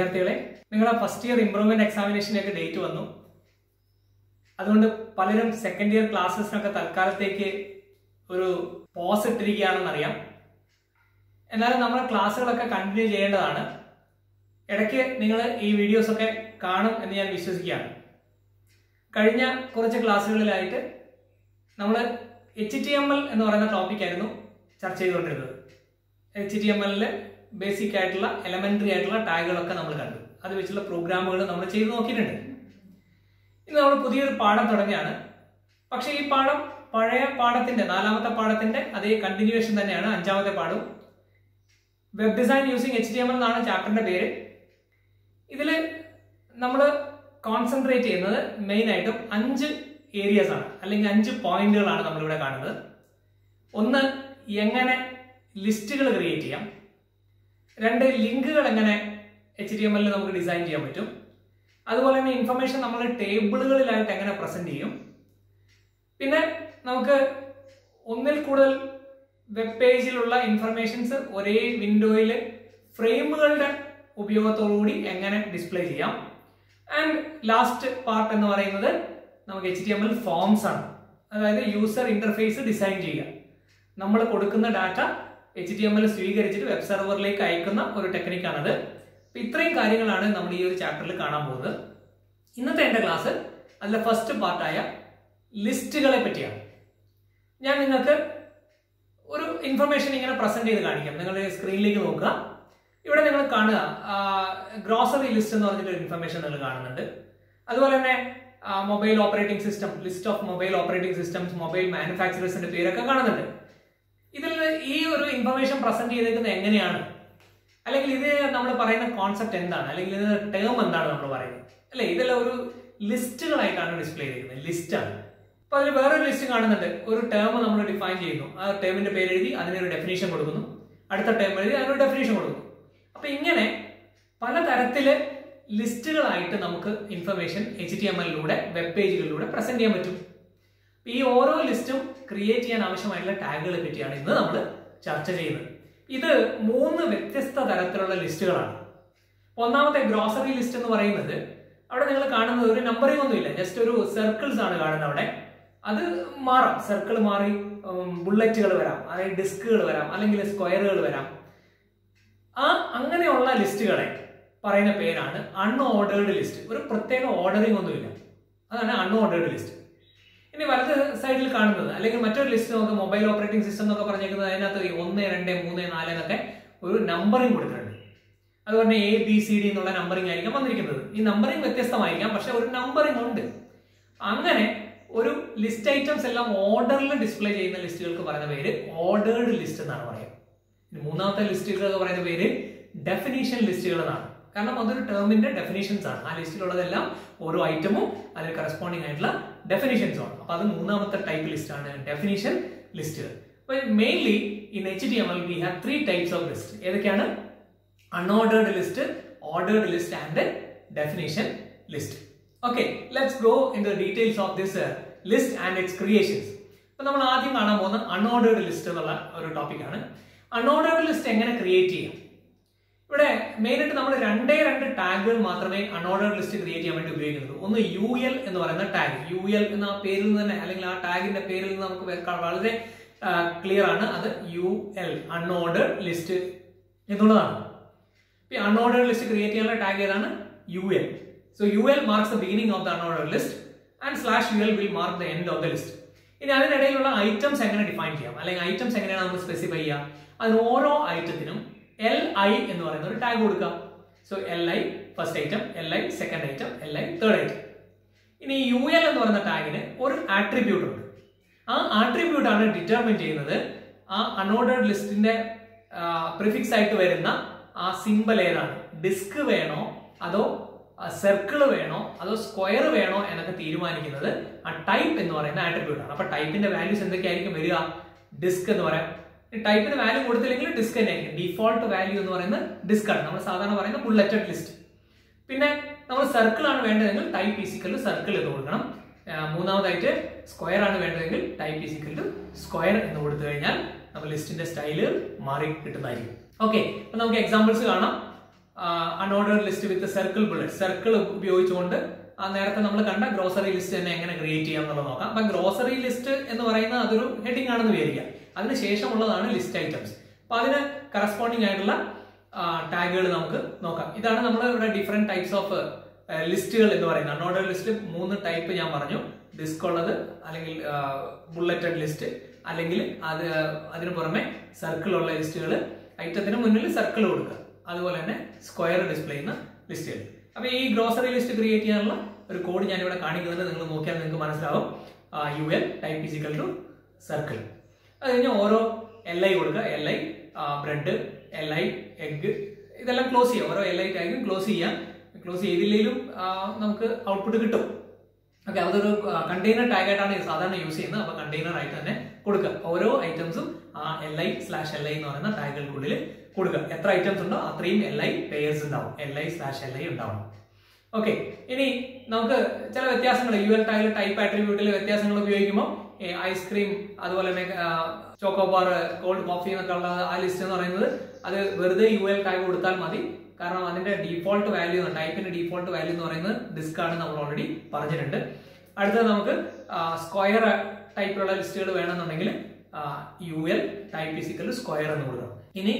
വിദ്യാർത്ഥികളെ നിങ്ങളുടെ first year improvement എക്സാമിനേഷനൊക്കെ ഡേറ്റ് വന്നു അതുകൊണ്ട് പലരും സെക്കൻഡ് ഇയർ ക്ലാസ്സസിനൊക്കെ തൽക്കാലത്തേക്ക് ഒരു പോസ് ഇട്ടിരിക്കുകയാണെന്നറിയാം എന്നാലും നമ്മുടെ ക്ലാസ്സുകളൊക്കെ കണ്ടിന്യൂ ചെയ്യേണ്ടതാണ് ഇടയ്ക്ക് നിങ്ങൾ ഈ വീഡിയോസ് ഒക്കെ കാണും എന്ന് ഞാൻ വിശ്വസിക്കുകയാണ് കഴിഞ്ഞ കുറച്ച് ക്ലാസ്സുകളിലായിട്ട് നമ്മൾ എച്ച് ടി എം എൽ എന്ന് പറയുന്ന ടോപ്പിക്കായിരുന്നു ചർച്ച ചെയ്തുകൊണ്ടിരുന്നത് എച്ച് ടി എം എല്ലിൽ ബേസിക് ആയിട്ടുള്ള എലമെന്ററി ആയിട്ടുള്ള ടാഗുകളൊക്കെ നമ്മൾ കണ്ടു അത് വെച്ചുള്ള പ്രോഗ്രാമുകൾ നമ്മൾ ചെയ്തു നോക്കിയിട്ടുണ്ട് ഇന്ന് നമ്മൾ പുതിയൊരു പാഠം തുടങ്ങിയാണ് പക്ഷേ ഈ പാഠം പഴയ പാഠത്തിന്റെ നാലാമത്തെ പാഠത്തിന്റെ അതേ കണ്ടിന്യൂവേഷൻ തന്നെയാണ് അഞ്ചാമത്തെ പാഠം web design using H D M L എന്നാണ് ചാപ്റ്ററിന്റെ പേര് ഇതിൽ നമ്മൾ കോൺസെൻട്രേറ്റ് ചെയ്യുന്നത് മെയിൻ ആയിട്ടും അഞ്ച് ഏരിയസ് ആണ് അല്ലെങ്കിൽ അഞ്ച് പോയിന്റുകളാണ് നമ്മളിവിടെ കാണുന്നത് ഒന്ന് എങ്ങനെ ലിസ്റ്റുകൾ ക്രിയേറ്റ് ചെയ്യാം രണ്ട് ലിങ്കുകൾ എങ്ങനെ എച്ച് ഡി എം എല്ലിൽ നമുക്ക് ഡിസൈൻ ചെയ്യാൻ പറ്റും അതുപോലെ തന്നെ ഇൻഫർമേഷൻ നമ്മൾ ടേബിളുകളിലായിട്ട് എങ്ങനെ പ്രസന്റ് ചെയ്യും പിന്നെ നമുക്ക് ഒന്നിൽ കൂടുതൽ വെബ് പേജിലുള്ള ഇൻഫർമേഷൻസ് ഒരേ വിൻഡോയിൽ ഫ്രെയിമുകളുടെ ഉപയോഗത്തോടുകൂടി എങ്ങനെ ഡിസ്പ്ലേ ചെയ്യാം ആൻഡ് ലാസ്റ്റ് പാർട്ട് എന്ന് പറയുന്നത് നമുക്ക് H T M L forms ആണ് അതായത് യൂസർ ഇന്റർഫേസ് ഡിസൈൻ ചെയ്യുക നമ്മൾ കൊടുക്കുന്ന data H T M L സ്വീകരിച്ചിട്ട് വെബ് സെർവറിലേക്ക് അയക്കുന്ന ഒരു ടെക്നിക്കാണത് അപ്പൊ ഇത്രയും കാര്യങ്ങളാണ് നമ്മൾ ഈ ഒരു ചാപ്റ്ററിൽ കാണാൻ പോകുന്നത് ഇന്നത്തെ എൻ്റെ ക്ലാസ് അതിലെ ഫസ്റ്റ് പാർട്ടായ ലിസ്റ്റുകളെ പറ്റിയാണ് ഞാൻ നിങ്ങൾക്ക് ഒരു ഇൻഫർമേഷൻ ഇങ്ങനെ പ്രസന്റ് ചെയ്ത് കാണിക്കാം നിങ്ങളുടെ സ്ക്രീനിലേക്ക് നോക്കുക ഇവിടെ നിങ്ങൾ കാണുക ഗ്രോസറി ലിസ്റ്റ് എന്ന് പറഞ്ഞിട്ട് ഒരു ഇൻഫർമേഷൻ നിങ്ങൾ കാണുന്നുണ്ട് അതുപോലെ തന്നെ mobile operating system list of mobile operating systems mobile മാനുഫാക്ചറേഴ്സിന്റെ പേരൊക്കെ കാണുന്നുണ്ട് ഇതിൽ ഈ ഒരു ഇൻഫർമേഷൻ പ്രസന്റ് ചെയ്തേക്കുന്നത് എങ്ങനെയാണ് അല്ലെങ്കിൽ ഇത് നമ്മൾ പറയുന്ന കോൺസെപ്റ്റ് എന്താണ് അല്ലെങ്കിൽ ഇത് ടേം എന്താണ് നമ്മൾ പറയുന്നത് അല്ലെ ഇതെല്ലാം ഒരു ലിസ്റ്റുകളായിട്ടാണ് ഡിസ്പ്ലേ ചെയ്തിരിക്കുന്നത് ലിസ്റ്റാണ് അപ്പൊ അതിൽ വേറൊരു ലിസ്റ്റ് കാണുന്നുണ്ട് ഒരു ടേം നമ്മൾ ഡിഫൈൻ ചെയ്യുന്നു ആ ടേമിന്റെ പേര് എഴുതി അതിനൊരു ഡെഫിനേഷൻ കൊടുക്കുന്നു അടുത്ത ടേം എഴുതി അതിനൊരു ഡെഫിനേഷൻ കൊടുക്കുന്നു അപ്പൊ ഇങ്ങനെ പലതരത്തില് ലിസ്റ്റുകളായിട്ട് നമുക്ക് ഇൻഫർമേഷൻ എച്ച് ടി എം എല്ലിലൂടെ വെബ് പേജുകളിലൂടെ പ്രസന്റ് ചെയ്യാൻ പറ്റും ഈ ഓരോ ലിസ്റ്റും ക്രിയേറ്റ് ചെയ്യാൻ ആവശ്യമായിട്ടുള്ള ടാഗുകളെ പറ്റിയാണ് ഇന്ന് നമ്മൾ ചർച്ച ചെയ്യുന്നത് ഇത് മൂന്ന് വ്യത്യസ്ത തരത്തിലുള്ള ലിസ്റ്റുകളാണ് ഒന്നാമത്തെ ഗ്രോസറി ലിസ്റ്റ് എന്ന് പറയുന്നത് അവിടെ നിങ്ങൾ കാണുന്നത് ഒരു നമ്പറിംഗ് ഒന്നുമില്ല ജസ്റ്റ് ഒരു സർക്കിൾസ് ആണ് കാണുന്നത് അവിടെ അത് മാറാം സർക്കിൾ മാറി ബുള്ളറ്റുകൾ വരാം അതായത് ഡിസ്കുകൾ വരാം അല്ലെങ്കിൽ സ്ക്വയറുകൾ വരാം ആ അങ്ങനെയുള്ള ലിസ്റ്റുകളെ പറയുന്ന പേരാണ് അൺഓർഡേർഡ് ലിസ്റ്റ് ഒരു പ്രത്യേക ഓർഡറിംഗ് ഒന്നുമില്ല അതാണ് അൺഓർഡേർഡ് ലിസ്റ്റ് ഇനി വലത് സൈഡിൽ കാണുന്നത് അല്ലെങ്കിൽ മറ്റൊരു ലിസ്റ്റ് നമുക്ക് മൊബൈൽ ഓപ്പറേറ്റിംഗ് സിസ്റ്റം എന്നൊക്കെ പറഞ്ഞേക്കുന്നത് അതിനകത്ത് ഒന്ന് രണ്ട് മൂന്ന് നാല് എന്നൊക്കെ ഒരു നമ്പറിംഗ് കൊടുക്കുന്നുണ്ട് അതുപോലെ എ ബി സി ഡി എന്നുള്ള നമ്പറിംഗ് ആയിരിക്കും വന്നിരിക്കുന്നത് ഈ നമ്പറിംഗ് വ്യത്യസ്തമായിരിക്കാം പക്ഷെ ഒരു നമ്പറിംഗ് ഉണ്ട് അങ്ങനെ ഒരു ലിസ്റ്റ് ഐറ്റംസ് എല്ലാം ഓർഡറിൽ ഡിസ്പ്ലേ ചെയ്യുന്ന ലിസ്റ്റുകൾക്ക് പറയുന്ന പേര് ഓർഡേർഡ് ലിസ്റ്റ് എന്നാണ് പറയുക ഇനി മൂന്നാമത്തെ ലിസ്റ്റുകൾ പറയുന്ന പേര് ഡെഫിനീഷൻ ലിസ്റ്റുകൾ എന്നാണ് കാരണം അതൊരു ടേമിന്റെ ഡെഫിനേഷൻസ് ആണ് ആ ലിസ്റ്റിലുള്ളതെല്ലാം ഓരോ ഐറ്റമും അതിന് കറസ്പോണ്ടിങ് ആയിട്ടുള്ള ഡെഫിനേഷൻസ് ആണ് അപ്പൊ അത് മൂന്നാമത്തെ ടൈപ്പ് ലിസ്റ്റ് ആണ് ഡെഫിനേഷൻ ലിസ്റ്റുകൾ അപ്പൊ mainly in H D M L we have three types of list ഏതൊക്കെയാണ് unordered list ordered list and definition list okay let's go in the details of this list and its creations അപ്പൊ നമ്മൾ ആദ്യം കാണാൻ പോകുന്ന unordered list എന്നുള്ള ഒരു ടോപ്പിക്കാണ് unordered list എങ്ങനെ ക്രിയേറ്റ് ചെയ്യാം ഇവിടെ മെയിൻ ആയിട്ട് നമ്മൾ രണ്ടേ രണ്ട് ടാഗുകൾ മാത്രമേ അൺഓർഡേർഡ് ലിസ്റ്റ് ക്രിയേറ്റ് ചെയ്യാൻ വേണ്ടി ഉപയോഗിക്കുന്നുള്ളൂ ഒന്ന് യു എൽ എന്ന് പറയുന്ന ടാഗ് യു എൽ എന്ന ആ പേരിൽ നിന്ന് തന്നെ അല്ലെങ്കിൽ ആ ടാഗിന്റെ പേരിൽ നിന്ന് നമുക്ക് വളരെ ക്ലിയർ ആണ് അത് യു എൽ അൺഓർഡേർഡ് ലിസ്റ്റ് എന്നുള്ളതാണ് ഈ അൺഓർഡേർഡ് ലിസ്റ്റ് ക്രിയേറ്റ് ചെയ്യാനുള്ള ടാഗ് ഏതാണ് U L so U L marks the beginning of the unordered list and slash U L will mark the end of the list ഇനി അതിനിടയിലുള്ള items എങ്ങനെ define ചെയ്യാം അല്ലെങ്കിൽ items എങ്ങനെയാണ് നമ്മൾ സ്പെസിഫൈ ചെയ്യുക അതിന് ഓരോ ഐറ്റത്തിനും എൽ ഐ എന്ന് പറയുന്ന ഒരു ടാഗ് കൊടുക്കുക so L I first item L I second item L I third item ഇനി യു എൽ എന്ന് പറയുന്ന ടാഗിന് ഒരു ആട്രിബ്യൂട്ട് ഉണ്ട് ആ ആട്രിബ്യൂട്ട് ആണ് ഡിറ്റർമിൻ ചെയ്യുന്നത് ആ അൺഓർഡേർഡ് ലിസ്റ്റിന്റെ പ്രിഫിക്സ് ആയിട്ട് വരുന്ന ആ സിമ്പൽ ഏതാണ് ഡിസ്ക് വേണോ അതോ സർക്കിൾ വേണോ അതോ സ്ക്വയർ വേണോ എന്നൊക്കെ തീരുമാനിക്കുന്നത് ആ ടൈപ്പ് എന്ന് പറയുന്ന ആട്രിബ്യൂട്ട് ആണ് അപ്പൊ ടൈപ്പിന്റെ വാല്യൂസ് എന്തൊക്കെയായിരിക്കും വരിക ഡിസ്ക് എന്ന് പറയാം ടൈപ്പിന് വാല്യൂ കൊടുത്തില്ലെങ്കിൽ ഡിസ്ക് തന്നെ ആയിരിക്കും ഡിഫോൾട്ട് വാല്യൂ എന്ന് പറയുന്നത് ഡിസ്ക് ആണ് നമ്മൾ സാധാരണ പറയുന്ന ബുള്ളറ്റഡ് ലിസ്റ്റ് പിന്നെ നമ്മൾ സർക്കിൾ ആണ് വേണ്ടതെങ്കിൽ ടൈപ്പ് ഫിസിക്കൽ സർക്കിൾ എന്ന് കൊടുക്കണം മൂന്നാമതായിട്ട് സ്ക്വയർ ആണ് വേണ്ടതെങ്കിൽ ടൈപ്പ് ഫിസിക്കൽ ടു സ്ക്വയർ എന്ന് കൊടുത്തു കഴിഞ്ഞാൽ നമ്മൾ ലിസ്റ്റിന്റെ സ്റ്റൈല് മാറി കിട്ടുന്നതായിരിക്കും ഓക്കെ അപ്പൊ നമുക്ക് എക്സാമ്പിൾസ് കാണാം unordered list with circle bullet circle ഉപയോഗിച്ചുകൊണ്ട് ആ നേരത്തെ നമ്മൾ കണ്ട ഗ്രോസറി ലിസ്റ്റ് തന്നെ എങ്ങനെ ക്രിയേറ്റ് ചെയ്യാം എന്നുള്ളത് നോക്കാം അപ്പൊ ഗ്രോസറി ലിസ്റ്റ് എന്ന് പറയുന്നത് അതൊരു ഹെഡിങ് ആണെന്ന് വിചാരിക്കാം അതിന് ശേഷമുള്ളതാണ് ലിസ്റ്റ് ഐറ്റംസ് അപ്പൊ അതിന് കറസ്പോണ്ടിങ് ആയിട്ടുള്ള ടാഗുകൾ നമുക്ക് നോക്കാം ഇതാണ് നമ്മൾ ഇവിടെ ഡിഫറെന്റ് ടൈപ്സ് ഓഫ് ലിസ്റ്റുകൾ എന്ന് പറയുന്നത് അൺഓർഡർ ലിസ്റ്റ് മൂന്ന് ടൈപ്പ് ഞാൻ പറഞ്ഞു ഡിസ്ക് ഉള്ളത് അല്ലെങ്കിൽ ബുള്ളറ്റഡ് ലിസ്റ്റ് അല്ലെങ്കിൽ അത് അതിന് പുറമെ സർക്കിൾ ഉള്ള ലിസ്റ്റുകൾ ഐറ്റത്തിന് മുന്നിൽ സർക്കിൾ കൊടുക്കുക അതുപോലെ തന്നെ സ്ക്വയർ ഡിസ്പ്ലേ ചെയ്യുന്ന ലിസ്റ്റുകൾ അപ്പൊ ഈ ഗ്രോസറി ലിസ്റ്റ് ക്രിയേറ്റ് ചെയ്യാനുള്ള ഒരു കോഡ് ഞാൻ ഇവിടെ കാണിക്കുന്നത് നിങ്ങൾ നോക്കിയാൽ നിങ്ങൾക്ക് മനസ്സിലാവും U L type is equal to circle അത് കഴിഞ്ഞ് ഓരോ എൽ ഐ കൊടുക്കുക L I bread L I egg ഇതെല്ലാം ക്ലോസ് ചെയ്യാം ഓരോ എൽ ഐ ടാഗും ക്ലോസ് ചെയ്യാം ക്ലോസ് ചെയ്തില്ലെങ്കിലും നമുക്ക് ഔട്ട്പുട്ട് കിട്ടും ഓക്കെ അതൊരു കണ്ടെയ്നർ ടാഗ് ആയിട്ടാണ് സാധാരണ യൂസ് ചെയ്യുന്നത് അപ്പൊ കണ്ടെയ്നർ ആയിട്ട് തന്നെ കൊടുക്കുക ഓരോ ഐറ്റംസും ആ L I slash L I എന്ന് പറയുന്ന ടാഗുകൾക്കുള്ളിൽ കൊടുക്കുക എത്ര ഐറ്റംസ് ഉണ്ടോ അത്രയും എൽ ഐ പേയേഴ്സ് ഉണ്ടാവും L I slash L I ഉണ്ടാവണം ഓക്കെ ഇനി നമുക്ക് ചില വ്യത്യാസങ്ങൾ യു എൽ ടാഗിൽ ടൈപ്പ് ആട്രിബ്യൂട്ടിൽ വ്യത്യാസങ്ങൾ ഉപയോഗിക്കുമ്പോൾ ഐസ്ക്രീം അതുപോലെ തന്നെ ചോക്കോ ബാർ കോൾഡ് കോഫി എന്നൊക്കെ ഉള്ള ആ ലിസ്റ്റ് എന്ന് പറയുന്നത് അത് വെറുതെ യു എൽ ടാഗ് കൊടുത്താൽ മതി കാരണം അതിന്റെ ഡീഫോൾട്ട് വാല്യൂ ടൈപ്പിന്റെ ഡീഫോൾട്ട് വാല്യൂ എന്ന് പറയുന്നത് ഡിസ്ക് ആണ് നമ്മൾ ഓൾറെഡി പറഞ്ഞിട്ടുണ്ട് അടുത്തത് നമുക്ക് സ്ക്വയർ ടൈപ്പിലുള്ള ലിസ്റ്റുകൾ വേണമെന്നുണ്ടെങ്കിൽ U L type is equal square എന്ന് കൊടുക്കണം ഇനി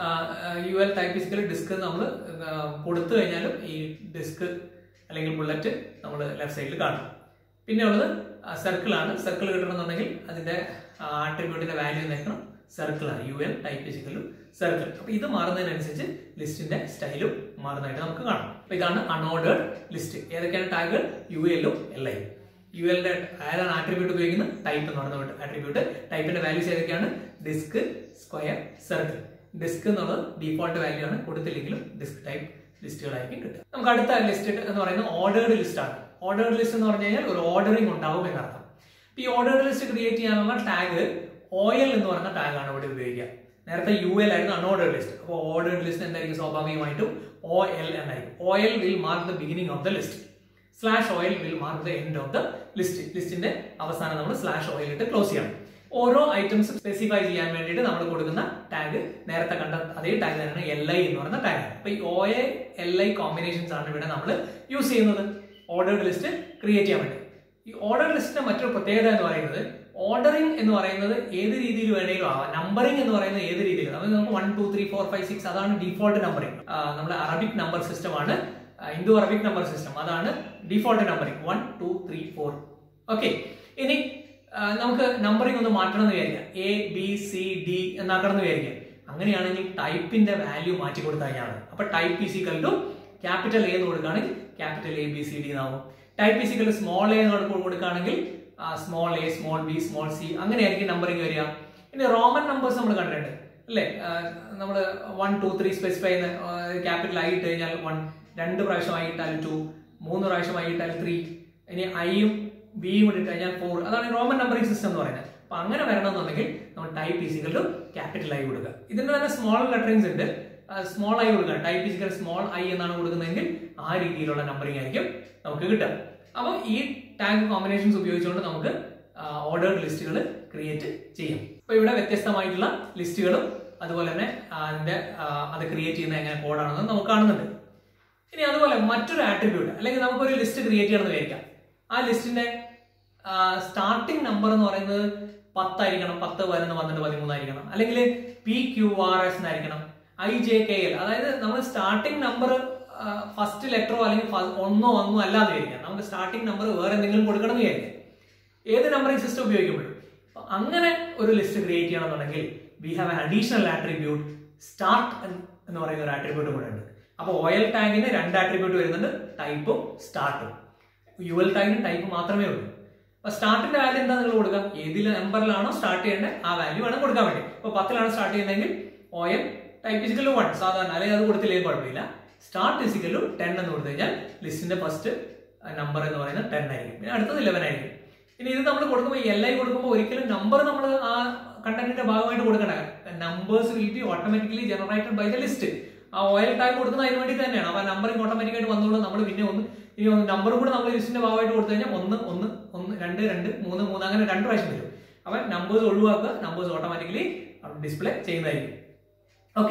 U L type is equal disc നമ്മൾ കൊടുത്തു കഴിഞ്ഞാലും ഈ ഡിസ്ക് അല്ലെങ്കിൽ ബുള്ളറ്റ് നമ്മൾ ലെഫ്റ്റ് സൈഡിൽ കാണും പിന്നെ ഉള്ളത് സർക്കിൾ ആണ് സർക്കിൾ കിട്ടണമെന്നുണ്ടെങ്കിൽ അതിന്റെ ആട്രിബ്യൂട്ടിന്റെ വാല്യൂ നേക്കണം സർക്കിൾ ആണ് യു എൽ ടൈപ്പ് ഫിസിക്കലും സർക്കിൾ അപ്പൊ ഇത് മാറുന്നതിനനുസരിച്ച് ലിസ്റ്റിന്റെ സ്റ്റൈലും മാറുന്നതായിട്ട് നമുക്ക് കാണാം അപ്പൊ ഇതാണ് അൺഓർഡേഡ് ലിസ്റ്റ് ഏതൊക്കെയാണ് ടാഗുകൾ യു എല്ലും എൽ ഐ യു എല്ലിന്റെ ഏതാണ് ആട്രിബ്യൂട്ട് ഉപയോഗിക്കുന്നത് ടൈപ്പ് എന്ന് പറയുന്ന ആട്രിബ്യൂട്ട് ടൈപ്പിന്റെ വാല്യൂസ് ഏതൊക്കെയാണ് ഡിസ്ക് സ്ക്വയർ സർക്കിൾ ഡിസ്ക് എന്നുള്ളത് ഡീഫോൾട്ട് വാല്യൂ ആണ് കൊടുത്തില്ലെങ്കിലും ഡിസ്ക് ടൈപ്പ് ലിസ്റ്റുകളായിരിക്കും കിട്ടുക നമുക്ക് അടുത്ത ലിസ്റ്റ് എന്ന് പറയുന്നത് ഓർഡേർഡ് ലിസ്റ്റ് ആണ് ഓർഡേർഡ് ലിസ്റ്റ് എന്ന് പറഞ്ഞു കഴിഞ്ഞാൽ ഒരു ഓർഡറിംഗ് ഉണ്ടാവും എന്നർത്ഥം ഈ ഓർഡേർഡ് ലിസ്റ്റ് ക്രിയേറ്റ് ചെയ്യാനുള്ള ടാഗ് ഓയിൽ എന്ന് പറയുന്ന ടാഗ് ആണ് ഇവിടെ ഉപയോഗിക്കുക നേരത്തെ യു എൽ ആയിരുന്നു അൺഓർഡേർഡ് ലിസ്റ്റ് അപ്പോൾ ഓർഡേർഡ് ലിസ്റ്റ് എന്തായിരിക്കും സ്വാഭാവികമായിട്ടും ഒ എൽ എന്നായിരിക്കും O L will mark the beginning of the list slash O L will mark the end of the list ലിസ്റ്റിന്റെ അവസാനം നമ്മൾ സ്ലാഷ് ഓയിൽ ഇട്ട് ക്ലോസ് ചെയ്യണം ഓരോ ഐറ്റംസ് സ്പെസിഫൈ ചെയ്യാൻ വേണ്ടിയിട്ട് നമ്മൾ കൊടുക്കുന്ന ടാഗ് നേരത്തെ കണ്ട അതേ ടാഗ് തന്നെയാണ് എൽ ഐ എന്ന് പറയുന്ന ടാഗ് അപ്പൊ ഈ O A L I combinations ആണ് ഇവിടെ നമ്മൾ യൂസ് ചെയ്യുന്നത് ഓർഡേർഡ് ലിസ്റ്റ് ക്രിയേറ്റ് ചെയ്യാൻ വേണ്ടി ഈ ഓർഡർ ലിസ്റ്റിന്റെ മറ്റൊരു പ്രത്യേകത എന്ന് പറയുന്നത് ഓർഡറിംഗ് എന്ന് പറയുന്നത് ഏത് രീതിയിൽ വേണമെങ്കിലും ആവാം നമ്പറിംഗ് എന്ന് പറയുന്നത് ഏത് രീതിയിൽ അത് നമുക്ക് one two three four five six അതാണ് ഡിഫോൾട്ട് നമ്പറിംഗ് നമ്മുടെ അറബിക് നമ്പർ സിസ്റ്റം ആണ് ഇന്തോ അറബിക് നമ്പർ സിസ്റ്റം അതാണ് default numbering one two three four okay ഇനി നമുക്ക് നമ്പറിംഗ് ഒന്ന് മാറ്റണം എന്ന് വിചാരിക്കാം എ ബി സി ഡി എന്നാക്കണം എന്ന് വിചാരിക്കാം അങ്ങനെയാണെങ്കിൽ ടൈപ്പിന്റെ വാല്യൂ മാറ്റി കൊടുത്തു കഴിഞ്ഞാൽ അപ്പൊ type is equal to capital A എന്ന് കൊടുക്കുകയാണെങ്കിൽ capital A B C D എന്നാവും ടൈപ്പ് ഈസിക്കൽ സ്മോൾ എ എന്ന് കൊടുക്കുകയാണെങ്കിൽ small A small B small C അങ്ങനെയായിരിക്കും നമ്പറിംഗ് വരിക ഇനി റോമൻ നമ്പേഴ്സ് നമ്മൾ കണ്ടിട്ടുണ്ട് അല്ലേ നമ്മൾ വൺ ടു ത്രീ സ്പെസിഫൈ ചെയ്യുന്ന ക്യാപിറ്റൽ ആയി ഇട്ട് കഴിഞ്ഞാൽ വൺ രണ്ട് പ്രാവശ്യമായി ഇട്ടാൽ ടു മൂന്ന് പ്രാവശ്യമായി ഇട്ടാൽ ത്രീ ഇനി ഐയും ബിയും കൂടി ഇട്ട് കഴിഞ്ഞാൽ ഫോർ അതാണ് റോമൻ നമ്പറിംഗ് സിസ്റ്റം എന്ന് പറയുന്നത് അപ്പൊ അങ്ങനെ വരണമെന്നുണ്ടെങ്കിൽ നമ്മൾ type is equal to capital I കൊടുക്കുക ഇതിന്റെ തന്നെ സ്മോൾ ലെറ്ററിങ്സ് ഉണ്ട് സ്മോൾ ഐ കൊടുക്കുക ടൈപ്പ് ഈസിക്കൽ സ്മോൾ ഐ എന്നാണ് കൊടുക്കുന്നതെങ്കിൽ ആ രീതിയിലുള്ള നമ്പറിംഗ് ആയിരിക്കും നമുക്ക് കിട്ടുക അപ്പോൾ ഈ ടാഗ് കോമ്പിനേഷൻസ് ഉപയോഗിച്ചുകൊണ്ട് നമുക്ക് ഓർഡേർഡ് ലിസ്റ്റുകൾ ക്രിയേറ്റ് ചെയ്യാം അപ്പൊ ഇവിടെ വ്യത്യസ്തമായിട്ടുള്ള ലിസ്റ്റുകളും അതുപോലെ തന്നെ അതിന്റെ അത് ക്രിയേറ്റ് ചെയ്യുന്ന എങ്ങനെ കോഡാണെന്ന് നമുക്ക് കാണുന്നുണ്ട് ഇനി അതുപോലെ മറ്റൊരു ആട്രിബ്യൂട്ട് അല്ലെങ്കിൽ നമുക്കൊരു ലിസ്റ്റ് ക്രിയേറ്റ് ചെയ്യണമെന്ന് വിചാരിക്കാം ആ ലിസ്റ്റിന്റെ സ്റ്റാർട്ടിംഗ് നമ്പർ എന്ന് പറയുന്നത് പത്തായിരിക്കണം പത്ത് പതിനൊന്ന് പന്ത്രണ്ട് പതിമൂന്നായിരിക്കണം അല്ലെങ്കിൽ പി ക്യു ആർ എസ് എന്നായിരിക്കണം ഐ ജെ കെ എൽ അതായത് നമ്മൾ സ്റ്റാർട്ടിംഗ് നമ്പർ ഫസ്റ്റ് ലെറ്ററോ അല്ലെങ്കിൽ ഒന്നോ ഒന്നോ അല്ലാതെ വിചാരിക്കാം നമുക്ക് സ്റ്റാർട്ടിംഗ് നമ്പർ വേറെ എന്തെങ്കിലും കൊടുക്കണം എന്ന് വിചാരിക്കാം ഏത് നമ്പറിംഗ് സിസ്റ്റം ഉപയോഗിക്കുമ്പോഴും അങ്ങനെ ഒരു ലിസ്റ്റ് ക്രിയേറ്റ് ചെയ്യണമെന്നുണ്ടെങ്കിൽ we have an additional attribute start എന്ന് പറയുന്ന ഒരു ആട്രിബ്യൂട്ട് കൂടെ ഉണ്ട് അപ്പോൾ ഓയിൽ ടാങ്കിന് രണ്ട് ആട്രിബ്യൂട്ട് വരുന്നുണ്ട് ടൈപ്പും സ്റ്റാർട്ടും യു എൽ ടാങ്കിന് ടൈപ്പ് മാത്രമേ ഉള്ളൂ അപ്പൊ സ്റ്റാർട്ടിന്റെ വാല്യൂ എന്താ നിങ്ങൾ കൊടുക്കാം ഏതിൽ നമ്പറിലാണോ സ്റ്റാർട്ട് ചെയ്യേണ്ടത് ആ വാല്യൂ വേണം കൊടുക്കാൻ വേണ്ടി ഇപ്പൊ പത്തിലാണ് സ്റ്റാർട്ട് ചെയ്യുന്നതെങ്കിൽ ഓയിൽ ടൈപ്പ് ഫിസിക്കൽ വൺ സാധാരണ അല്ലെങ്കിൽ അത് കൊടുത്തില്ലെങ്കിൽ കുഴപ്പമില്ല സ്റ്റാർട്ട് ഫിസിക്കലും ടെൻ എന്ന് കൊടുത്തു കഴിഞ്ഞാൽ ലിസ്റ്റിന്റെ ഫസ്റ്റ് നമ്പർ എന്ന് പറയുന്നത് ടെൻ ആയിരിക്കും പിന്നെ അടുത്തത് ഇലവൻ ആയിരിക്കും ഇനി ഇത് നമ്മൾ കൊടുക്കുമ്പോൾ എൽ ഐ കൊടുക്കുമ്പോൾ ഒരിക്കലും നമ്പർ നമ്മൾ ആ കണ്ടന്റിന്റെ ഭാഗമായിട്ട് കൊടുക്കണ്ട numbers will be automatically generated by the list ആ ഓയിൽ ടാഗ് കൊടുക്കുന്നത് അതിന് വേണ്ടി തന്നെയാണ് അപ്പൊ നമ്പറിംഗ് ഓട്ടോമാറ്റിക് ആയിട്ട് വന്നോളൂ നമ്മൾ പിന്നെ ഒന്ന് ഇനി ഒന്ന് നമ്പർ കൂടെ നമ്മൾ ലിസ്റ്റിന്റെ ഭാഗമായിട്ട് കൊടുത്തു കഴിഞ്ഞാൽ ഒന്ന് ഒന്ന് ഒന്ന് രണ്ട് രണ്ട് മൂന്ന് മൂന്ന് അങ്ങനെ രണ്ട് പ്രാവശ്യം വരും അപ്പൊ നമ്പേഴ്സ് ഒഴിവാക്കുക നമ്പേഴ്സ് ഓട്ടോമാറ്റിക്കലി ഡിസ്പ്ലേ ചെയ്യുന്നതായിരിക്കും ഓക്കെ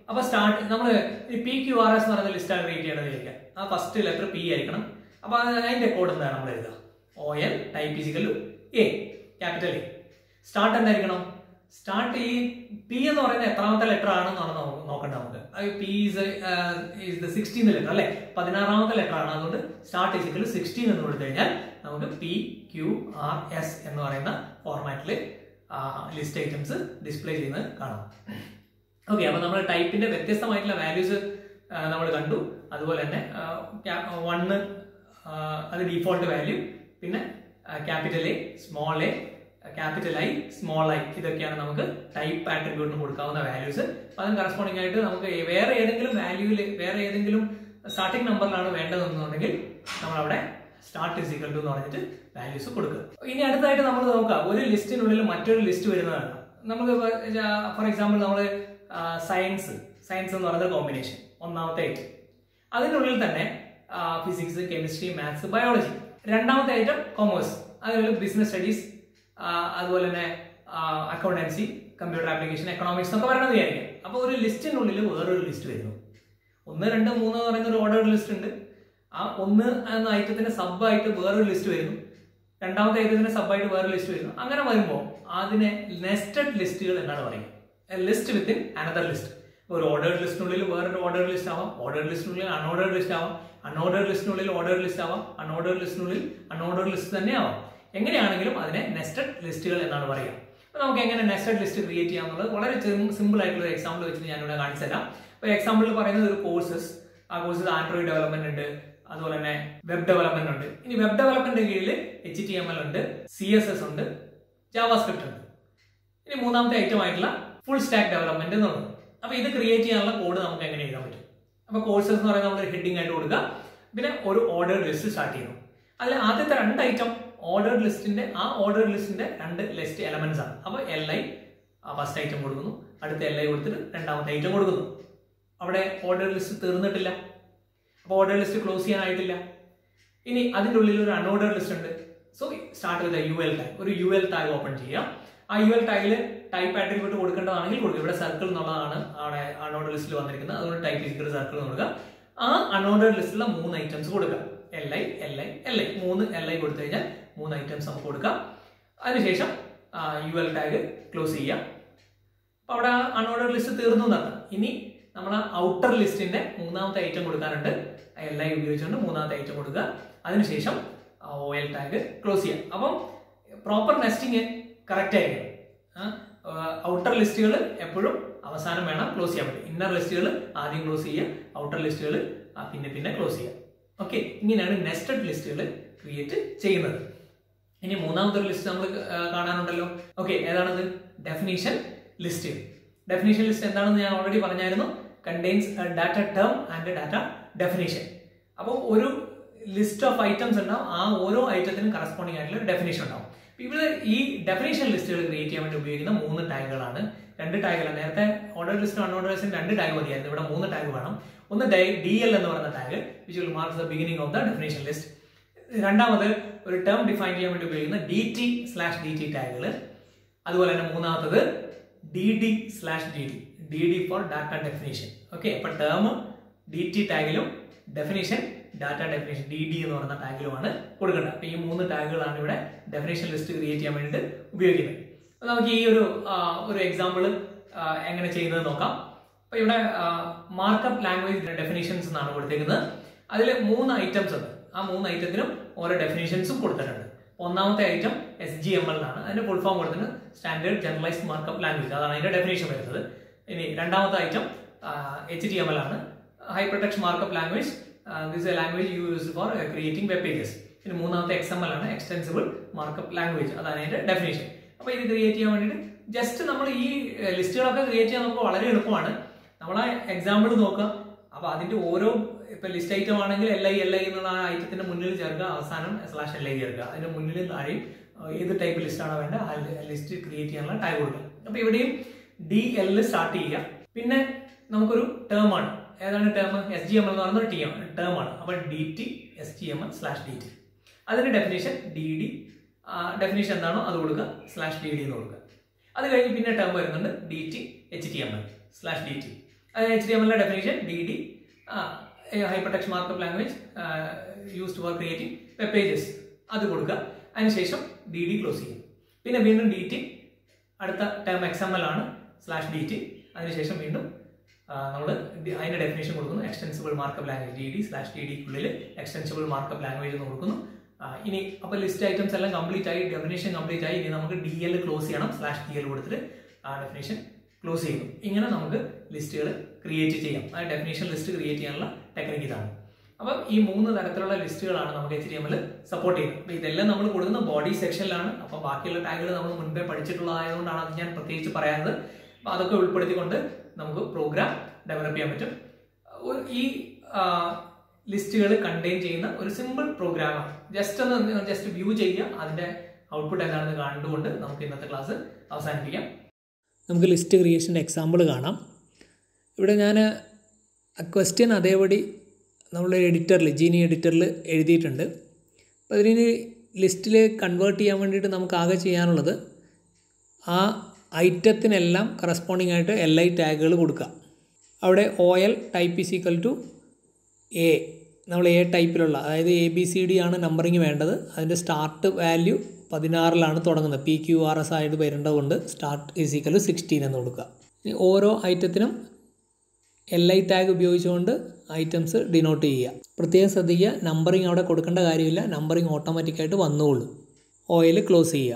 അപ്പൊ സ്റ്റാർട്ട് നമ്മൾ പി ക്യു ആർ എസ് എന്ന് പറയുന്ന ലിസ്റ്റാണ് ക്രിയേറ്റ് ചെയ്യണമെന്ന് വിചാരിക്കാം ആ ഫസ്റ്റ് ലെറ്റർ പി ആയിരിക്കണം അപ്പൊ അത് അതിന്റെ കോഡ് എന്താണ് നമ്മൾ എഴുതുക O L type is equal A capital A start എന്തായിരിക്കണം സ്റ്റാർട്ട് ഈ പി എന്ന് പറയുന്ന എത്രാമത്തെ ലെറ്റർ ആണെന്നാണ് നമുക്ക് നോക്കേണ്ടത് നമുക്ക് അത് P is is the sixteen letter അല്ലെ പതിനാറാമത്തെ ലെറ്റർ ആണ് അതുകൊണ്ട് സ്റ്റാർട്ട് ഫിസിക്കൽ സിക്സ്റ്റീൻ എന്ന് കൊടുത്തു കഴിഞ്ഞാൽ നമുക്ക് പി ക്യു ആർ എസ് എന്ന് പറയുന്ന ഫോർമാറ്റിൽ ലിസ്റ്റ് ഐറ്റംസ് ഡിസ്പ്ലേ ചെയ്യുന്നത് കാണാം ഓക്കെ അപ്പൊ നമ്മൾ ടൈപ്പിന്റെ വ്യത്യസ്തമായിട്ടുള്ള വാല്യൂസ് നമ്മൾ കണ്ടു അതുപോലെ തന്നെ വണ്ണ് അത് ഡീഫോൾട്ട് വാല്യൂ പിന്നെ capital A small A capital I small I ഇതൊക്കെയാണ് നമുക്ക് ടൈപ്പ് ആട്രിബ്യൂട്ടിന് കൊടുക്കാവുന്ന വാല്യൂസ് അതിന് കറസ്പോണ്ടിങ് ആയിട്ട് നമുക്ക് വേറെ ഏതെങ്കിലും വാല്യൂവിൽ വേറെ ഏതെങ്കിലും സ്റ്റാർട്ടിംഗ് നമ്പറിലാണ് വേണ്ടതെന്നുണ്ടെങ്കിൽ നമ്മൾ അവിടെ സ്റ്റാർട്ട് ഇസ് ഈക്വൽ ടു എന്ന് പറഞ്ഞിട്ട് വാല്യൂസ് കൊടുക്കുക ഇനി അടുത്തായിട്ട് നമ്മൾ നോക്കാം ഒരു ലിസ്റ്റിനുള്ളിൽ മറ്റൊരു ലിസ്റ്റ് വരുന്നതാണ് നമുക്ക് ഫോർ എക്സാമ്പിൾ നമ്മൾ സയൻസ് സയൻസ് എന്ന് പറയുന്ന കോമ്പിനേഷൻ ഒന്നാമത്തെ ഐറ്റം അതിനുള്ളിൽ തന്നെ ഫിസിക്സ് കെമിസ്ട്രി മാത്സ് ബയോളജി രണ്ടാമത്തെ ഐറ്റം കൊമേഴ്സ് അതിനുള്ളിൽ ബിസിനസ് സ്റ്റഡീസ് അതുപോലെ തന്നെ അക്കൗണ്ടൻസി കമ്പ്യൂട്ടർ ആപ്ലിക്കേഷൻ എക്കണോമിക്സ് എന്നൊക്കെ പറയണത് വിചാരിക്കാം അപ്പോൾ ഒരു ലിസ്റ്റിനുള്ളിൽ വേറൊരു ലിസ്റ്റ് വരുന്നു ഒന്ന് രണ്ട് മൂന്ന് എന്ന് പറയുന്ന ഒരു ഓർഡർ ലിസ്റ്റ് ഉണ്ട് ആ ഒന്ന് എന്ന ഐറ്റത്തിന്റെ സബായിട്ട് വേറൊരു ലിസ്റ്റ് വരുന്നു രണ്ടാമത്തെ ഐറ്റത്തിന്റെ സബായിട്ട് വേറൊരു ലിസ്റ്റ് വരുന്നു അങ്ങനെ വരുമ്പോൾ അതിനെ നെസ്റ്റഡ് ലിസ്റ്റുകൾ എന്നാണ് പറയുക ലിസ്റ്റ് വിത്തിൻ അനദർ ലിസ്റ്റ് ഒരു ഓർഡർ ലിസ്റ്റിനുള്ളിൽ വേറൊരു ഓർഡർ ലിസ്റ്റ് ആവാം ഓർഡർ ലിസ്റ്റിനുള്ളിൽ അൺഓർഡർ ലിസ്റ്റ് ആവാം അൺഓർഡർ ലിസ്റ്റിനുള്ളിൽ ഓർഡർ ലിസ്റ്റ് ആവാം അൺഓർഡർ ലിസ്റ്റിനുള്ളിൽ അൺഓർഡർ ലിസ്റ്റ് തന്നെ ആവാം എങ്ങനെയാണെങ്കിലും അതിനെ നെസ്റ്റഡ് ലിസ്റ്റുകൾ എന്നാണ് പറയുക അപ്പോൾ നമുക്ക് എങ്ങനെ നെസ്റ്റഡ് ലിസ്റ്റ് ക്രിയേറ്റ് ചെയ്യാം എന്നുള്ളത് വളരെ സിമ്പിൾ ആയിട്ടുള്ള ഒരു എക്സാമ്പിൾ വെച്ചിട്ട് ഞാനിവിടെ കാണിച്ചു തരാം അപ്പോൾ എക്സാമ്പിളിൽ പറയുന്നത് ഒരു കോഴ്സസ് ആ കോഴ്സസ് ആൻഡ്രോയിഡ് ഡെവലപ്മെന്റ് ഉണ്ട് അതുപോലെ തന്നെ വെബ് ഡെവലപ്മെന്റ് ഉണ്ട് ഇനി വെബ് ഡെവലപ്മെന്റ് കീഴിൽ എച്ച് ടി എം എൽ ഉണ്ട് സി എസ് എസ് ഉണ്ട് ജാവാസ്ക്രിപ്റ്റ് ഉണ്ട് ഇനി മൂന്നാമത്തെ ഐറ്റം ആയിട്ടുള്ള ഫുൾ സ്റ്റാക്ക് ഡെവലപ്മെന്റ് എന്നുള്ളത് അപ്പൊ ഇത് ക്രിയേറ്റ് ചെയ്യാനുള്ള കോഡ് നമുക്ക് എങ്ങനെ എഴുതാൻ പറ്റും അപ്പൊ കോഴ്സസ് എന്ന് പറയുന്നത് നമ്മൾ ഹെഡിങ് ആയിട്ട് കൊടുക്കുക പിന്നെ ഒരു ഓർഡർ ലിസ്റ്റ് സ്റ്റാർട്ട് ചെയ്യുന്നു അതിൽ ആദ്യത്തെ രണ്ട് ഐറ്റം ഓർഡർ ലിസ്റ്റിന്റെ ആ ഓർഡർ ലിസ്റ്റിന്റെ രണ്ട് ലിസ്റ്റ് എലമെന്റ്സ് ആണ് അപ്പൊ എൽ ഐ ഫസ്റ്റ് ഐറ്റം കൊടുക്കുന്നു അടുത്ത എൽ ഐ കൊടുത്തിട്ട് രണ്ടാമത്തെ ഐറ്റം കൊടുക്കുന്നു അവിടെ ഓർഡർ ലിസ്റ്റ് തീർന്നിട്ടില്ല അപ്പോൾ ഓർഡർ ലിസ്റ്റ് ക്ലോസ് ചെയ്യാനായിട്ടില്ല ഇനി അതിൻ്റെ ഉള്ളിൽ ഒരു അൺഓർഡർ ലിസ്റ്റ് ഉണ്ട് so start with U L tag ഒരു യു എൽ ടാഗ് ഓപ്പൺ ചെയ്യാം ആ യു എൽ ടാഗിൽ ടൈപ്പ് ആട്രിബ്യൂട്ട് കൊടുക്കേണ്ടതാണെങ്കിൽ കൊടുക്കുക ഇവിടെ സർക്കിൾ എന്നുള്ളതാണ് അവിടെ അൺഓർഡർ ലിസ്റ്റിൽ വന്നിരിക്കുന്നത് അതുകൊണ്ട് ടൈപ്പ് ചെയ്തിട്ട് സർക്കിൾ കൊടുക്കുക ആ അൺഓർഡർ ലിസ്റ്റിലുള്ള മൂന്ന് ഐറ്റംസ് കൊടുക്കുക L I L I L I മൂന്ന് എൽ ഐ കൊടുത്തു കഴിഞ്ഞാൽ മൂന്ന് ഐറ്റംസ് നമുക്ക് കൊടുക്കാം അതിനുശേഷം യു എൽ ടാഗ് ക്ലോസ് ചെയ്യാം അപ്പൊ അവിടെ അൺഓർഡർ ലിസ്റ്റ് തീർന്നു എന്നാണ് ഇനി നമ്മൾ ഔട്ടർ ലിസ്റ്റിന്റെ മൂന്നാമത്തെ ഐറ്റം കൊടുക്കാനുണ്ട് എൽ ഐ ഉപയോഗിച്ചുകൊണ്ട് മൂന്നാമത്തെ ഐറ്റം കൊടുക്കുക അതിനുശേഷം ഒ എൽ ടാഗ് ക്ലോസ് ചെയ്യാം അപ്പം പ്രോപ്പർ നെസ്റ്റിംഗ് കറക്റ്റ് ആയിരിക്കും ഔട്ടർ ലിസ്റ്റുകൾ എപ്പോഴും അവസാനം വേണം ക്ലോസ് ചെയ്യാൻ പറ്റും ഇന്നർ ലിസ്റ്റുകൾ ആദ്യം ക്ലോസ് ചെയ്യുക ഔട്ടർ ലിസ്റ്റുകൾ പിന്നെ പിന്നെ ക്ലോസ് ചെയ്യുക ഓക്കെ ഇങ്ങനെയാണ് നെസ്റ്റഡ് ലിസ്റ്റുകൾ ക്രിയേറ്റ് ചെയ്യുന്നത് ഇനി മൂന്നാമത്തെ ഒരു ലിസ്റ്റ് നമ്മൾ കാണാനുണ്ടല്ലോ ഓക്കെ ഏതാണത് ഡെഫിനീഷൻ ലിസ്റ്റ് ഡെഫിനീഷൻ ലിസ്റ്റ് എന്താണെന്ന് ഞാൻ ഓൾറെഡി പറഞ്ഞായിരുന്നു contains data term and data definition അപ്പോൾ ഒരു ലിസ്റ്റ് ഓഫ് ഐറ്റംസ് ഉണ്ടാവും ആ ഓരോ ഐറ്റത്തിനും കറസ്പോണ്ടിങ് ആയിട്ടുള്ള ഡെഫിനേഷൻ ഉണ്ടാവും ഇവിടെ ഈ ഡെഫിനേഷൻ ലിസ്റ്റുകൾ ക്രിയേറ്റ് ചെയ്യാൻ വേണ്ടി ഉപയോഗിക്കുന്ന മൂന്ന് ടാഗുകളാണ് രണ്ട് ടാഗുകൾ നേരത്തെ ഓർഡർ ലിസ്റ്റ് അൺഓർഡർ ലിസ്റ്റിന് രണ്ട് ടാഗ് മതിയായിരുന്നു ഇവിടെ മൂന്ന് ടാഗ് വേണം ഒന്ന് ഡി എൽ എന്ന് പറയുന്ന tag which will mark the beginning of the definition list രണ്ടാമത് ഒരു ടേം ഡിഫൈൻ ചെയ്യാൻ വേണ്ടി ഉപയോഗിക്കുന്ന D T slash D T ടാഗുകൾ അതുപോലെ തന്നെ മൂന്നാമത്തത് D D slash D D D D for data definition okay അപ്പൊ ടേം ഡി ടി ടാഗിലും definition data definition D D എന്ന് പറയുന്ന ടാഗിലുമാണ് കൊടുക്കേണ്ടത് അപ്പൊ ഈ മൂന്ന് ടാഗുകളാണ് ഇവിടെ ഡെഫിനേഷൻ ലിസ്റ്റ് ക്രിയേറ്റ് ചെയ്യാൻ വേണ്ടിയിട്ട് ഉപയോഗിക്കുന്നത് അപ്പൊ നമുക്ക് ഈ ഒരു ഒരു എക്സാമ്പിൾ എങ്ങനെ ചെയ്യുന്നത് നോക്കാം അപ്പൊ ഇവിടെ മാർക്കപ്പ് ലാംഗ്വേജ് ഡെഫിനേഷൻസ് എന്നാണ് കൊടുത്തേക്കുന്നത് അതിൽ മൂന്ന് ഐറ്റംസ് ഉണ്ട് ആ മൂന്ന് ഐറ്റത്തിനും ഓരോ ഡെഫിനേഷൻസും കൊടുത്തിട്ടുണ്ട് ഒന്നാമത്തെ item S G M L ആണ് അതിന്റെ ഫുൾ ഫോം കൊടുത്തിട്ട് സ്റ്റാൻഡേർഡ് ജനറലൈസ്ഡ് മാർക്കപ്പ് ലാംഗ്വേജ് അതാണ് അതിന്റെ ഡെഫിനേഷൻ വരുന്നത് ഇനി രണ്ടാമത്തെ item H T M L ആണ് high protection markup language this a language use for creating web pages ഇനി മൂന്നാമത്തെ എക്സ് എം എൽ ആണ് എക്സ്റ്റെൻസിബിൾ മാർക്കപ്പ് ലാംഗ്വേജ് അതാണ് അതിന്റെ ഡെഫിനേഷൻ അപ്പൊ ഇത് ക്രിയേറ്റ് ചെയ്യാൻ വേണ്ടിയിട്ട് ജസ്റ്റ് നമ്മൾ ഈ ലിസ്റ്റുകളൊക്കെ ക്രിയേറ്റ് ചെയ്യാൻ നമുക്ക് വളരെ എളുപ്പമാണ് നമ്മളെ എക്സാമ്പിൾ നോക്കുക അപ്പൊ അതിന്റെ ഓരോ ഇപ്പൊ ലിസ്റ്റ് ഐറ്റം ആണെങ്കിൽ എൽ ഐ എൽ ഐ എന്നുള്ള ആ ഐറ്റത്തിന്റെ മുന്നിൽ ചേർക്കുക അവസാനം സ്ലാഷ് എൽ ഐ ചേർക്കുക അതിന്റെ മുന്നിൽ താഴെയും ഏത് ടൈപ്പ് ലിസ്റ്റ് ആണോ വേണ്ടത് ആ ലിസ്റ്റ് ക്രിയേറ്റ് ചെയ്യാനുള്ള ടൈപ്പ് കൊടുക്കുക അപ്പൊ ഇവിടെയും ഡി എൽ സ്റ്റാർട്ട് ചെയ്യുക പിന്നെ നമുക്കൊരു ടേം ആണ് ഏതാണ് ടേം എസ് ജി എം എന്ന് പറയുന്ന ടി എം ടേം ആണ് അപ്പൊ D T S G M slash D T അതിന്റെ ഡെഫിനേഷൻ ഡി ഡി ഡെഫിനേഷൻ എന്താണോ അത് കൊടുക്കുക സ്ലാഷ് ഡി ഡി എന്ന് കൊടുക്കുക അത് കഴിഞ്ഞ് പിന്നെ ടേം വരുന്നുണ്ട് D T H T M L slash D T H D M എല്ലിന്റെ definition D D hyper text markup language used for creating web pages അത് കൊടുക്കുക അതിനുശേഷം ഡി ഡി ക്ലോസ് ചെയ്യും പിന്നെ വീണ്ടും ഡി ടി അടുത്ത ടേം എക്സ് എം എൽ ആണ് slash D T അതിനുശേഷം വീണ്ടും നമ്മൾ അതിന്റെ ഡെഫിനേഷൻ കൊടുക്കുന്നു extensible markup language D D slash D ഡിക്കുള്ളിൽ എക്സ്റ്റൻസിബിൾ മാർക്കപ്പ് ലാംഗ്വേജ് എന്ന് കൊടുക്കുന്നു ആ, ഇനി അപ്പോൾ ലിസ്റ്റ് ഐറ്റംസ് എല്ലാം കംപ്ലീറ്റ് ആയി ഡെഫിനേഷൻ കംപ്ലീറ്റ് ആയി ഇനി നമുക്ക് ഡി എൽ ക്ലോസ് ചെയ്യണം സ്ലാഷ് ഡി എൽ കൊടുത്തിട്ട് ആ ഡെഫിനേഷൻ ക്ലോസ് ചെയ്യുന്നു ഇങ്ങനെ നമുക്ക് ലിസ്റ്റുകൾ ക്രിയേറ്റ് ചെയ്യാം ആ ഡെഫിനേഷൻ ലിസ്റ്റ് ക്രിയേറ്റ് ചെയ്യാനുള്ള ടെക്നിക്ക് ഇതാണ് അപ്പം ഈ മൂന്ന് തരത്തിലുള്ള ലിസ്റ്റുകളാണ് നമുക്ക് H D M L support ചെയ്യുന്നത് അപ്പോൾ ഇതെല്ലാം നമ്മൾ കൊടുക്കുന്ന ബോഡി സെക്ഷനിലാണ് അപ്പോൾ ബാക്കിയുള്ള ടാഗുകൾ നമ്മൾ മുൻപേ പഠിച്ചിട്ടുള്ളതായതുകൊണ്ടാണ് അത് ഞാൻ പ്രത്യേകിച്ച് പറയാത്തത് അപ്പോൾ അതൊക്കെ ഉൾപ്പെടുത്തിക്കൊണ്ട് നമുക്ക് പ്രോഗ്രാം ഡെവലപ്പ് ചെയ്യാൻ പറ്റും ഒരു- ഈ ലിസ്റ്റുകൾ കണ്ടെയ്ൻ ചെയ്യുന്ന ഒരു സിമ്പിൾ പ്രോഗ്രാമാണ് ജസ്റ്റ് ഒന്ന് ജസ്റ്റ് വ്യൂ ചെയ്യുക അതിന്റെ ഔട്ട്പുട്ട് എന്താണെന്ന് കണ്ടുകൊണ്ട് നമുക്ക് ഇന്നത്തെ ക്ലാസ് അവസാനിപ്പിക്കാം നമുക്ക് ലിസ്റ്റ് ക്രിയേഷൻ്റെ എക്സാമ്പിൾ കാണാം ഇവിടെ ഞാൻ ക്വസ്റ്റ്യൻ അതേപടി നമ്മൾ എഡിറ്ററിൽ ജീനി എഡിറ്ററിൽ എഴുതിയിട്ടുണ്ട് അപ്പോൾ അതിന് ലിസ്റ്റിൽ കൺവേർട്ട് ചെയ്യാൻ വേണ്ടിയിട്ട് നമുക്ക് ആകെ ചെയ്യാനുള്ളത് ആ ഐറ്റത്തിനെല്ലാം കറസ്പോണ്ടിങ് ആയിട്ട് എൽ ഐ ടാഗുകൾ കൊടുക്കുക അവിടെ O L type is equal to A നമ്മൾ എ ടൈപ്പിലുള്ള അതായത് എ ബി സി ഡി ആണ് നമ്പറിങ് വേണ്ടത് അതിൻ്റെ സ്റ്റാർട്ട് വാല്യൂ പതിനാറിലാണ് തുടങ്ങുന്നത് പി ക്യു ആർ എസ് ആയിട്ട് വരേണ്ടതുകൊണ്ട് start is equal to sixteen എന്ന് കൊടുക്കുക ഇനി ഓരോ ഐറ്റത്തിനും എൽ ഐ ടാഗ് ഉപയോഗിച്ചുകൊണ്ട് ഐറ്റംസ് ഡിനോട്ട് ചെയ്യുക പ്രത്യേകം ശ്രദ്ധിക്കുക നമ്പറിങ് അവിടെ കൊടുക്കേണ്ട കാര്യമില്ല നമ്പറിങ് ഓട്ടോമാറ്റിക്കായിട്ട് വന്നോളും ഓയിൽ ക്ലോസ് ചെയ്യുക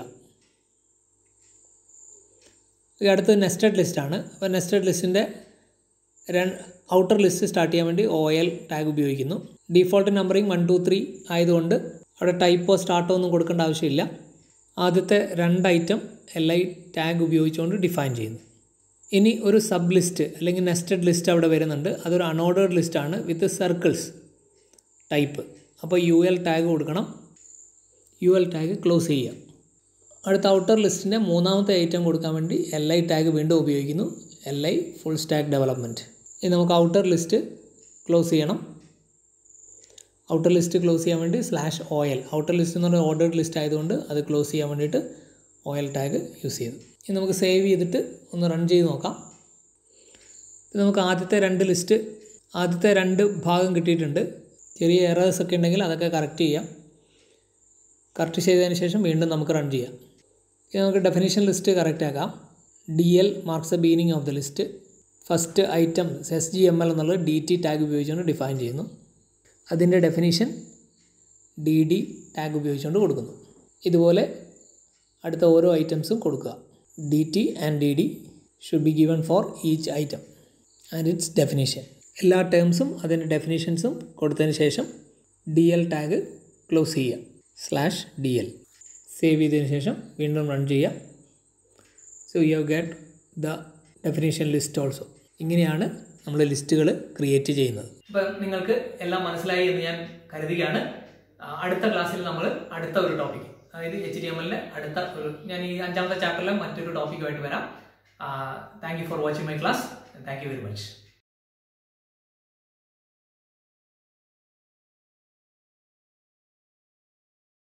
ഇത് അടുത്ത് നെസ്റ്റഡ് ലിസ്റ്റാണ് അപ്പോൾ നെസ്റ്റഡ് ലിസ്റ്റിൻ്റെ ഔട്ടർ ലിസ്റ്റ് സ്റ്റാർട്ട് ചെയ്യാൻ വേണ്ടി ഒ എൽ ടാഗ് ഉപയോഗിക്കുന്നു default numbering one two three ആയതുകൊണ്ട് അവിടെ ടൈപ്പോ സ്റ്റാർട്ടോ ഒന്നും കൊടുക്കേണ്ട ആവശ്യമില്ല ആദ്യത്തെ രണ്ട് ഐറ്റം എൽ ഐ ടാഗ് ഉപയോഗിച്ചുകൊണ്ട് ഡിഫൈൻ ചെയ്യുന്നു ഇനി ഒരു സബ് ലിസ്റ്റ് അല്ലെങ്കിൽ നെസ്റ്റഡ് ലിസ്റ്റ് അവിടെ വരുന്നുണ്ട് അതൊരു അൺഓർഡേർഡ് ലിസ്റ്റാണ് വിത്ത് സർക്കിൾസ് ടൈപ്പ് അപ്പോൾ യു എൽ ടാഗ് കൊടുക്കണം യു എൽ ടാഗ് ക്ലോസ് ചെയ്യുക അടുത്ത ഔട്ടർ ലിസ്റ്റിൻ്റെ മൂന്നാമത്തെ ഐറ്റം കൊടുക്കാൻ വേണ്ടി എൽ ഐ ടാഗ് വീണ്ടും ഉപയോഗിക്കുന്നു L I full stack development ഇനി നമുക്ക് ഔട്ടർ ലിസ്റ്റ് ക്ലോസ് ചെയ്യണം ഔട്ടർ ലിസ്റ്റ് ക്ലോസ് ചെയ്യാൻ വേണ്ടി slash O L outer list എന്ന് പറഞ്ഞാൽ ഓർഡേർഡ് ലിസ്റ്റ് ആയതുകൊണ്ട് അത് ക്ലോസ് ചെയ്യാൻ വേണ്ടിയിട്ട് ഒ എൽ ടാഗ് യൂസ് ചെയ്തു ഇനി നമുക്ക് സേവ് ചെയ്തിട്ട് ഒന്ന് റൺ ചെയ്ത് നോക്കാം ഇത് നമുക്ക് ആദ്യത്തെ രണ്ട് ലിസ്റ്റ് ആദ്യത്തെ രണ്ട് ഭാഗം കിട്ടിയിട്ടുണ്ട് ചെറിയ എറേഴ്സ് ഒക്കെ ഉണ്ടെങ്കിൽ അതൊക്കെ കറക്റ്റ് ചെയ്യാം കറക്റ്റ് ചെയ്തതിന് ശേഷം വീണ്ടും നമുക്ക് റൺ ചെയ്യാം ഇനി നമുക്ക് ഡെഫിനേഷൻ ലിസ്റ്റ് കറക്റ്റ് ആക്കാം D L marks the beginning of the list first item S G M L എന്നുള്ളത് ഡി ടി ടാഗ് ഉപയോഗിച്ചുകൊണ്ട് ഡിഫൈൻ ചെയ്യുന്നു അതിൻ്റെ ഡെഫിനേഷൻ ഡി ഡി ടാഗ് ഉപയോഗിച്ചുകൊണ്ട് കൊടുക്കുന്നു ഇതുപോലെ അടുത്ത ഓരോ ഐറ്റംസും കൊടുക്കുക D T and D D should be given for each item and its definition എല്ലാ ടേംസും അതിൻ്റെ ഡെഫിനേഷൻസും കൊടുത്തതിന് ശേഷം ഡി എൽ ടാഗ് ക്ലോസ് ചെയ്യുക സ്ലാഷ് ഡി എൽ സേവ് ചെയ്തതിന് ശേഷം വീണ്ടും റൺ ചെയ്യുക so you get the definition list also ഇങ്ങനെയാണ് നമ്മൾ ലിസ്റ്റുകൾ ക്രിയേറ്റ് ചെയ്യുന്നത് ഇപ്പം നിങ്ങൾക്ക് എല്ലാം മനസ്സിലായി എന്ന് ഞാൻ കരുതുകയാണ് ആ, അടുത്ത ക്ലാസ്സിൽ നമ്മൾ അടുത്ത ഒരു ടോപ്പിക് അതായത് എച്ച് ഡി എം എല്ലിലെ അടുത്ത ഒരു ഞാൻ ഈ അഞ്ചാമത്തെ ചാപ്റ്ററിലെ മറ്റൊരു ടോപ്പിക്കുമായിട്ട് വരാം thank you for watching my class thank you very much